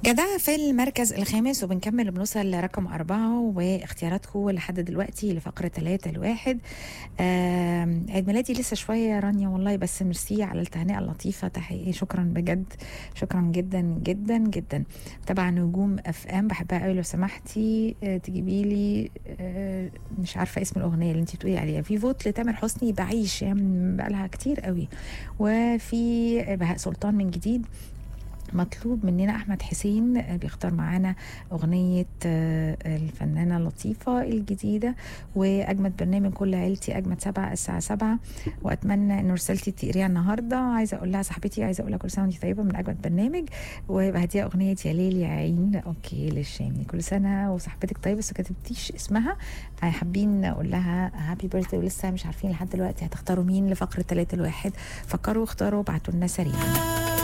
جدع في المركز الخامس وبنكمل بنوصل لرقم أربعة واختياراتكم لحد دلوقتي لفقرة ثلاثة لواحد آم، عيد ميلادي لسه شوية يا رانيا والله بس ميرسي على التهنئة اللطيفة تحقيقي شكرا بجد شكرا جدا جدا جدا طبعا نجوم اف ام بحبها قوي لو سمحتي آه، تجيبي لي آه، مش عارفة اسم الأغنية اللي انت بتقولي عليها في فوت لتامر حسني بعيش يعني بقالها كتير قوي وفي بهاء سلطان من جديد مطلوب مننا احمد حسين آه، بيختار معانا اغنيه آه، الفنانه لطيفه الجديده واجمد برنامج كل عيلتي اجمد سبعة الساعه سبعة واتمنى ان رسالتي تقريها النهارده عايزه اقول لها صاحبتي عايزه اقول لها كل سنه وانت طيبه من اجمد برنامج وبهديها اغنيه يا ليل يا عين اوكي للشامي كل سنه وصاحبتك طيبه بس ما كتبتيش اسمها آه، حابين نقول لها هابي بيرثدي ولسه مش عارفين لحد دلوقتي هتختاروا مين لفقره ثلاثة الواحد فكروا واختاروا وابعتوا لنا سريعا